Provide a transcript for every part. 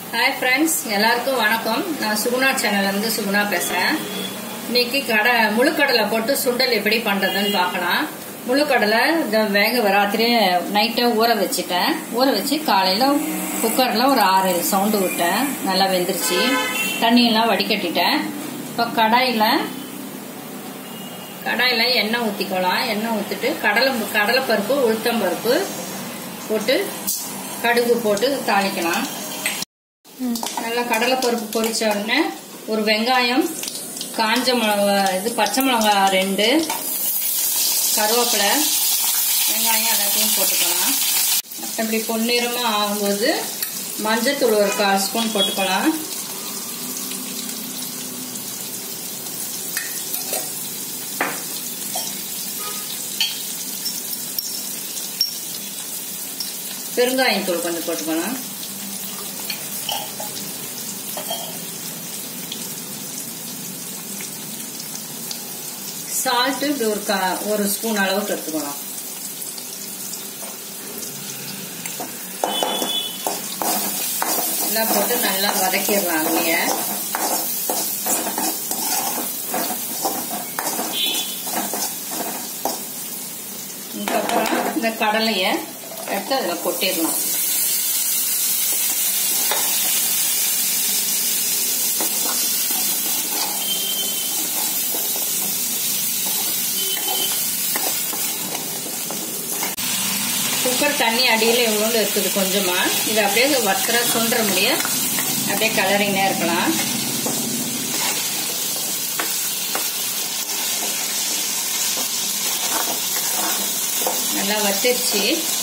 hi friends எல்லாருக்கும் வணக்கம் நான் சுகுணா சேனல்ல இருந்து சுகுணா பேசுறேன் இன்னைக்கு கடை முழுக்கடலை போட்டு சுண்டல் எப்படி பண்றதுன்னு பார்க்கலாம் முழுக்கடலை இந்த வேக ராத்திரியே நைட்டை ஊற வச்சுட்டேன் ஊற வச்சு காலையில குக்கர்ல ஒரு ஆறு சவுண்டு விட்டேன் நல்லா வெந்துருச்சு தண்ணியெல்லாம் வடிகட்டிட்டேன் இப்போ கடாயில கடாயில எண்ணெய் ஊற்றிக்கலாம் எண்ணெய் ஊற்றிட்டு கடலை கடலைப்பருப்பு உளுத்தம்பருப்பு போட்டு கடுகு போட்டு தாளிக்கலாம் நல்லா கடலைப்பருப்பு பொரிச்ச உடனே ஒரு வெங்காயம் காஞ்ச மிளகா இது பச்சை மிளகா ரெண்டு கருவேப்பிலை வெங்காயம் எல்லாத்தையும் போட்டுக்கலாம் அப்படி பொன்னிறமாக ஆகும்போது மஞ்சத்தூள் ஒரு கால் ஸ்பூன் போட்டுக்கலாம் பெருங்காயம் தூள் கொஞ்சம் போட்டுக்கலாம் சால்ட்டு இப்படி ஒரு கா ஒரு ஸ்பூன் அளவுக்கு எடுத்துக்கலாம் எல்லாம் போட்டு நல்லா வதக்கிடலாம் அங்கேயே இதுக்கப்புறம் இந்த கடலைய எடுத்து அதில் கொட்டிடலாம் குக்கர் தண்ணி அடியில் எவ்வளோண்டு இருக்குது கொஞ்சமா இது அப்படியே வத்துற சுண்டுற முடிய அப்படியே கலரிங்கனே இருக்கலாம் நல்லா வத்திருச்சு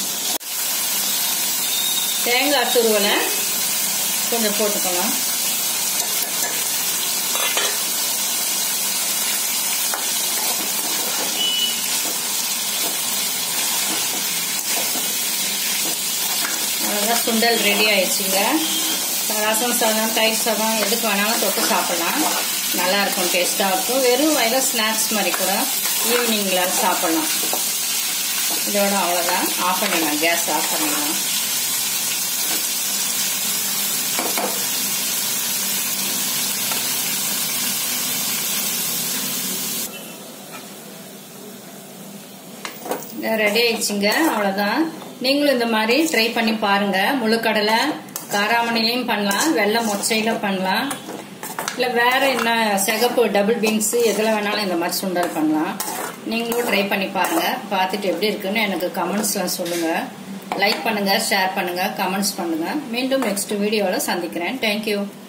தேங்காய் துருவலை கொஞ்சம் போட்டுக்கலாம் அவ்வளோதான் சுண்டல் ரெடி ஆயிடுச்சுங்க ரசம் சாதம் தயிர் சாதம் எதுக்கு வேணாலும் தொட்டு சாப்பிடலாம் நல்லா இருக்கும் டேஸ்ட்டாக இருக்கும் வெறும் ஏதோ ஸ்நாக்ஸ் மாதிரி கூட ஈவினிங்கில் சாப்பிடலாம் இதோட அவ்வளோதான் ஆஃப் பண்ணிடலாம் கேஸ் ஆஃப் பண்ணிடலாம் ரெடி ஆயிடுச்சுங்க அவ்வளோதான் நீங்களும் இந்த மாதிரி ட்ரை பண்ணி பாருங்க முழுக்கடலை காராமணிலையும் பண்ணலாம் வெள்ளை மொச்சையில பண்ணலாம் இல்லை வேற என்ன சிகப்பு டபுள் பீன்ஸ் எதில் வேணாலும் இந்த மாதிரி சுண்டல் பண்ணலாம் நீங்களும் ட்ரை பண்ணி பாருங்க பார்த்துட்டு எப்படி இருக்குன்னு எனக்கு கமெண்ட்ஸ்ல சொல்லுங்க லைக் பண்ணுங்க ஷேர் பண்ணுங்க கமெண்ட்ஸ் பண்ணுங்க மீண்டும் நெக்ஸ்ட் வீடியோவில் சந்திக்கிறேன் தேங்க்யூ